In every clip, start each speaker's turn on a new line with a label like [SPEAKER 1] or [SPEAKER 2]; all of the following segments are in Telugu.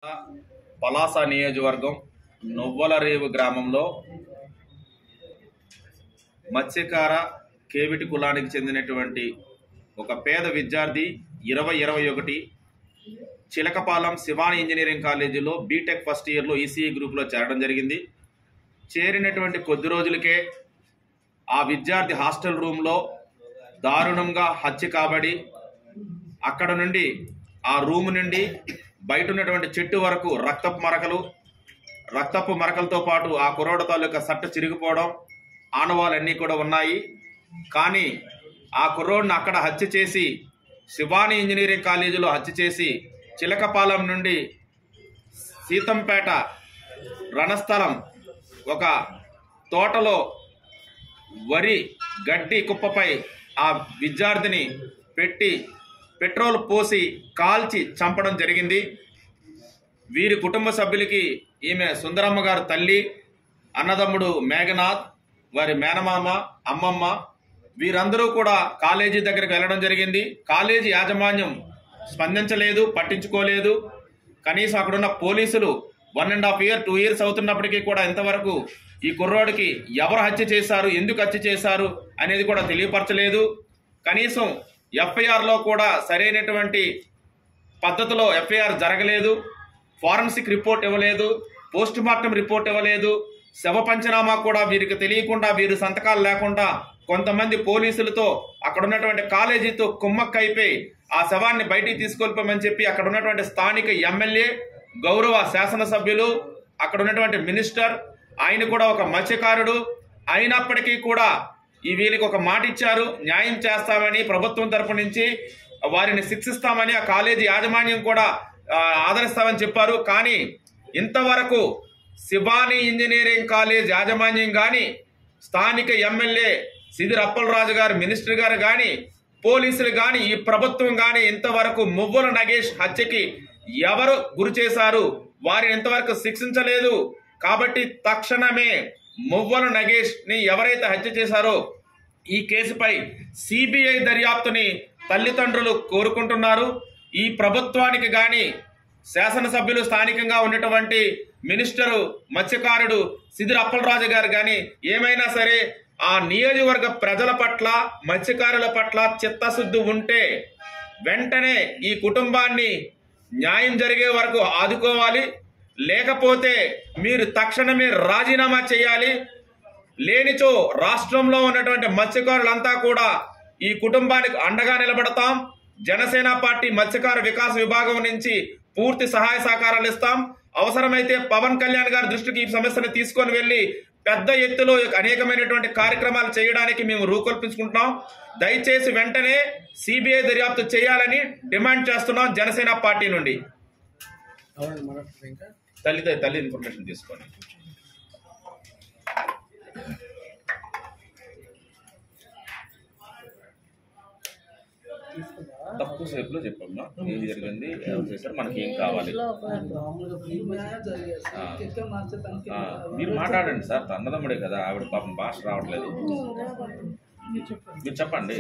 [SPEAKER 1] పలాస నియోజకవర్గం నొవ్వలరేవు గ్రామంలో మత్స్యకార కేవిటి కులానికి చెందినటువంటి ఒక పేద విద్యార్థి ఇరవై ఇరవై ఒకటి చిలకపాలెం శివాని ఇంజనీరింగ్ కాలేజీలో బీటెక్ ఫస్ట్ ఇయర్లో ఈసీఈ గ్రూప్లో చేరడం జరిగింది చేరినటువంటి కొద్ది రోజులకే ఆ విద్యార్థి హాస్టల్ రూమ్లో దారుణంగా హత్య కాబడి అక్కడ నుండి ఆ రూమ్ నుండి బయట ఉన్నటువంటి చెట్టు వరకు రక్తపు మరకలు రక్తపు మరకలతో పాటు ఆ కుర్రోడ తాలూకా సట్ట చిరిగిపోవడం ఆనవాళ్ళన్నీ కూడా ఉన్నాయి కానీ ఆ కుర్రోడిని అక్కడ హత్య చేసి శివాని ఇంజనీరింగ్ కాలేజీలో హత్య చేసి చిలకపాలెం నుండి సీతంపేట రణస్థలం ఒక తోటలో వరి గడ్డి కుప్పపై ఆ విద్యార్థిని పెట్టి పెట్రోల్ పోసి కాల్చి చంపడం జరిగింది వీరి కుటుంబ సభ్యులకి ఈమె సుందరమ్మ గారు తల్లి అన్నదమ్ముడు మేఘనాథ్ వారి మేనమామ అమ్మమ్మ వీరందరూ కూడా కాలేజీ దగ్గరికి వెళ్ళడం జరిగింది కాలేజీ యాజమాన్యం స్పందించలేదు పట్టించుకోలేదు కనీసం అక్కడున్న పోలీసులు one and half year two years అవుతున్నప్పటికీ కూడా ఇంతవరకు ఈ కుర్రోడికి ఎవరు హత్య చేశారు ఎందుకు హత్య చేశారు అనేది కూడా తెలియపరచలేదు కనీసం ఎఫ్ఐఆర్లో కూడా సరైనటువంటి పద్ధతిలో ఎఫ్ఐఆర్ జరగలేదు ఫారెన్సిక్ రిపోర్ట్ ఇవ్వలేదు పోస్ట్ మార్టం రిపోర్ట్ ఇవ్వలేదు శవ పంచనామా కూడా వీరికి తెలియకుండా వీరు సంతకాలు లేకుండా కొంతమంది పోలీసులతో అక్కడ ఉన్నటువంటి కాలేజీతో కుమ్మక్కైపోయి ఆ శవాన్ని బయటికి తీసుకొల్పమని చెప్పి అక్కడ ఉన్నటువంటి స్థానిక ఎమ్మెల్యే గౌరవ శాసనసభ్యులు అక్కడ ఉన్నటువంటి మినిస్టర్ ఆయన కూడా ఒక మత్స్యకారుడు అయినప్పటికీ కూడా ఈ వీళ్ళకి ఒక మాట ఇచ్చారు న్యాయం చేస్తామని ప్రభుత్వం తరపు నుంచి వారిని శిక్షిస్తామని ఆ కాలేజీ యాజమాన్యం కూడా ఆ, ఆదరిస్తామని చెప్పారు కానీ ఇంతవరకు శివాని ఇంజనీరింగ్ కాలేజ్ యాజమాన్యం కానీ స్థానిక ఎమ్మెల్యే సిదిర్ అప్పలరాజు గారు మినిస్టర్ గారు కానీ పోలీసులు కానీ ఈ ప్రభుత్వం కానీ ఇంతవరకు మువ్వల నగేష్ హత్యకి ఎవరు గురి చేశారు వారిని ఇంతవరకు శిక్షించలేదు కాబట్టి తక్షణమే మువ్వల నగేష్ ని ఎవరైతే హత్య చేశారో ఈ కేసుపై సిబిఐ దర్యాప్తుని తల్లిదండ్రులు కోరుకుంటున్నారు ఈ ప్రభుత్వానికి గాని శాసనసభ్యులు స్థానికంగా ఉన్నటువంటి మినిస్టరు మత్స్యకారుడు సిదిర్ అప్పలరాజు గారు కానీ ఏమైనా సరే ఆ నియోజకవర్గ ప్రజల పట్ల మత్స్యకారుల పట్ల చిత్తశుద్ధి ఉంటే వెంటనే ఈ కుటుంబాన్ని న్యాయం జరిగే వరకు ఆదుకోవాలి లేకపోతే మీరు తక్షణమే రాజీనామా చేయాలి లేనిచో రాష్ట్రంలో ఉన్నటువంటి మత్స్యకారులంతా కూడా ఈ కుటుంబానికి అండగా నిలబడతాం జనసేన పార్టీ మత్స్యకార వికాస విభాగం నుంచి పూర్తి సహాయ సహకారాలు ఇస్తాం అవసరమైతే పవన్ కళ్యాణ్ గారి దృష్టికి ఈ సమస్యను తీసుకొని వెళ్లి పెద్ద ఎత్తులో అనేకమైనటువంటి కార్యక్రమాలు చేయడానికి మేము రూపొల్పించుకుంటున్నాం దయచేసి వెంటనే సిబిఐ దర్యాప్తు చేయాలని డిమాండ్ చేస్తున్నాం జనసేన పార్టీ నుండి
[SPEAKER 2] అవునండి మాట్లాడుతున్నారు ఇంకా
[SPEAKER 1] తల్లి తల్లి ఇన్ఫర్మేషన్ తీసుకోండి తక్కువ సేపులో చెప్పమ్మా ఏం జరిగింది ఎవరు చేశారు మనకి ఏం కావాలి
[SPEAKER 2] మామూలుగా
[SPEAKER 1] ఆ. ఆ, మీరు మాట్లాడండి సార్ అన్నదమ్ముడే కదా ఆవిడ పాపం భాష రావట్లేదు మీరు చెప్పండి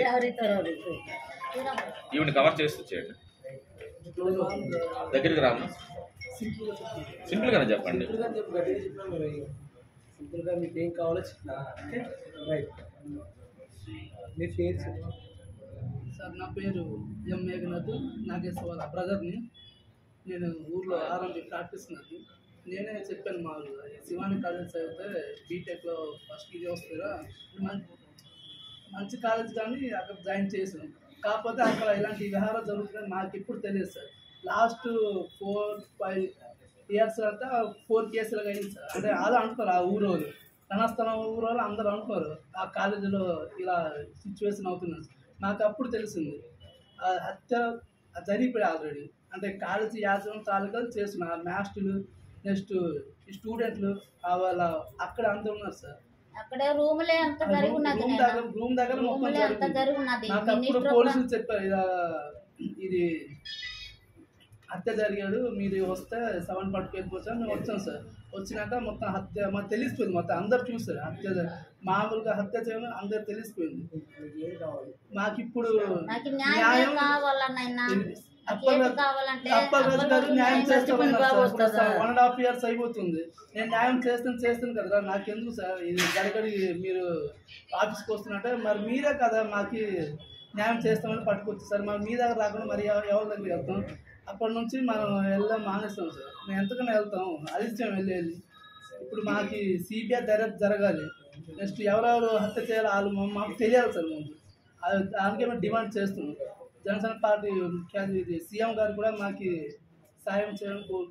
[SPEAKER 1] ఈవిడ కవర్ చేస్తూ చేయండి దగ్గరికి రాము సింపుల్ గానే చెప్పండి
[SPEAKER 2] సింపుల్గా చెప్పు గట్టిగా చెప్పినా మీరు సింపుల్గా మీకు ఏం కావాలో చెప్పినా ఓకే రైట్ మీ పేరు చెప్పండి
[SPEAKER 3] సార్ నా పేరు ఎం మేఘనాథ్ నాగేశ్వర వాళ్ళ బ్రదర్ని నేను ఊర్లో ఆర్ఎంపీ ప్రాక్టీస్ నాది నేనే చెప్పాను మా ఊళ్ళో, శివాని కాలేజ్ చదివితే బీటెక్లో ఫస్ట్ ఇది వస్తారా మంచి మంచి కాలేజ్ కానీ అక్కడ జాయిన్ చేసాను కాకపోతే అక్కడ ఇలాంటి వ్యవహారాలు జరుగుతున్నాయి నాకు ఇప్పుడు తెలియదు sir last four five years అంతా ఫోర్ కేసులు అయింది సార్ అంటే అలా అంటున్నారు ఆ ఊరోళ్ళు రణస్థలం ఊరోళ్ళు అందరూ అనుకోరు ఆ కాలేజీలో ఇలా సిచ్యువేషన్ అవుతుంది నాకు అప్పుడు తెలిసింది ఆ హత్య జరిగిపోయి ఆల్రెడీ అంటే కాలేజీ యాజమాన్యం తాలూకా చేస్తున్నారు ఆ మాస్టర్లు నెక్స్ట్ స్టూడెంట్లు ఆ వాళ్ళ అక్కడ అందరూ ఉన్నారు సార్
[SPEAKER 4] అక్కడ రూములే అంత జరిగి ఉన్నది
[SPEAKER 3] రూమ్
[SPEAKER 4] నేను.
[SPEAKER 3] దగ్గర రూమ్ దగ్గర మొత్తం
[SPEAKER 4] రూములే అంత
[SPEAKER 3] జరిగింది.
[SPEAKER 4] జరిగి ఉన్నది
[SPEAKER 3] నాకు అప్పుడు
[SPEAKER 4] మినిస్టర్
[SPEAKER 3] పోలీసులు చెప్పారు ఇలా ఇది హత్య జరిగాడు మీరు వస్తే సెవెన్ పట్టుకెళ్ళిపోతాం మేము వచ్చాం సార్ వచ్చినాక మొత్తం హత్య మాకు తెలిసిపోయింది మొత్తం అందరు చూస్తారు హత్య జరి- మామూలుగా హత్య చేయడం అందరు తెలిసిపోయింది
[SPEAKER 2] మీకు ఏం కావాలి
[SPEAKER 3] మాకు ఇప్పుడు
[SPEAKER 4] నాకు న్యాయం కావాలన్నైనా
[SPEAKER 3] అప్పల్
[SPEAKER 4] ఏది కావాలంటే
[SPEAKER 3] అప్పల్ రాజు గారు
[SPEAKER 4] అప్పల్
[SPEAKER 3] న్యాయం
[SPEAKER 4] న్యాయం
[SPEAKER 3] చేస్తామన్నారు
[SPEAKER 4] చేస్తే
[SPEAKER 3] సార్ ఇప్పుడు
[SPEAKER 4] వస్తుందా?
[SPEAKER 3] వన్ అండ్ హాఫ్ ఇయర్స్ అయిపోతుంది నేను న్యాయం చేస్తాను చేస్తాను కదరా నాకెందుకు సార్ ఇది గడగడి మీరు ఆఫీస్కి వస్తున్నట్టే మరి మీరే కదా మాకు న్యాయం చేస్తామని పట్టుకొచ్చు సార్ మరి మీ దగ్గర రాకుండా మరి ఎవ- ఎవరి దగ్గర వెళ్తాం అప్పటి నుంచి మనం వెళ్ళడం మానేస్తాం సార్ మేము ఎంతకన్నా వెళ్తాం ఆదిత్యం వెళ్ళి వెళ్ళి ఇప్పుడు మాకు సిబిఐ దర్యాప్తు జరగాలి నెక్స్ట్ ఎవరెవరు హత్య చేయాలి వాళ్ళు మా- మాకు తెలియాలి సార్ ముందు అది దానికే మేము డిమాండ్ చేస్తున్నాం జనసేన పార్టీ ముఖ్య ఇది సీఎం గారు కూడా మాకు సాయం చేయడం కోరు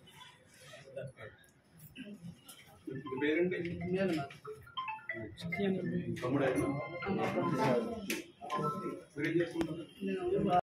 [SPEAKER 3] మేలు నాకు
[SPEAKER 5] తమ్ముడు
[SPEAKER 3] నేను